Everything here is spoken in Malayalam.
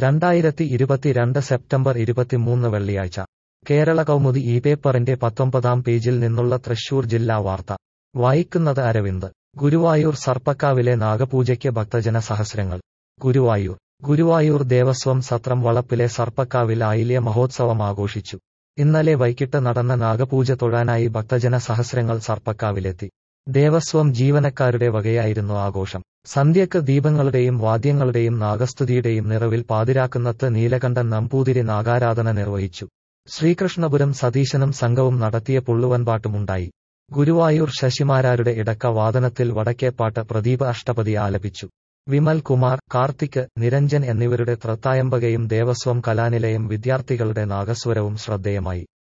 രണ്ടായിരത്തി ഇരുപത്തിരണ്ട് സെപ്റ്റംബർ ഇരുപത്തിമൂന്ന് വെള്ളിയാഴ്ച കേരള കൗമുദി ഈ പേപ്പറിന്റെ പത്തൊമ്പതാം പേജിൽ നിന്നുള്ള തൃശൂർ ജില്ലാ വാർത്ത വായിക്കുന്നത് അരവിന്ദ് ഗുരുവായൂർ സർപ്പക്കാവിലെ നാഗപൂജയ്ക്ക് ഭക്തജന സഹസ്രങ്ങൾ ഗുരുവായൂർ ഗുരുവായൂർ ദേവസ്വം സത്രം വളപ്പിലെ സർപ്പക്കാവിൽ ആയില്യ മഹോത്സവം ആഘോഷിച്ചു ഇന്നലെ വൈകിട്ട് നടന്ന നാഗപൂജ തൊഴാനായി ഭക്തജന സഹസ്രങ്ങൾ സർപ്പക്കാവിലെത്തി ദേവസ്വം ജീവനക്കാരുടെ വകയായിരുന്നു ആഘോഷം സന്ധ്യക്ക് ദീപങ്ങളുടെയും വാദ്യങ്ങളുടെയും നാഗസ്തുതിയുടെയും നിറവിൽ പാതിരാക്കുന്നത്ത് നീലകണ്ഠൻ നമ്പൂതിരി നാഗാരാധന നിർവഹിച്ചു ശ്രീകൃഷ്ണപുരം സതീശനും സംഘവും നടത്തിയ പുള്ളുവൻപാട്ടുമുണ്ടായി ഗുരുവായൂർ ശശിമാരാരുടെ ഇടക്ക വാദനത്തിൽ വടക്കേപ്പാട്ട് പ്രദീപ് അഷ്ടപതി ആലപിച്ചു വിമൽ കുമാർ കാർത്തിക് നിരഞ്ജൻ എന്നിവരുടെ ത്രത്തായമ്പകയും ദേവസ്വം കലാനിലയം വിദ്യാർത്ഥികളുടെ നാഗസ്വരവും ശ്രദ്ധേയമായി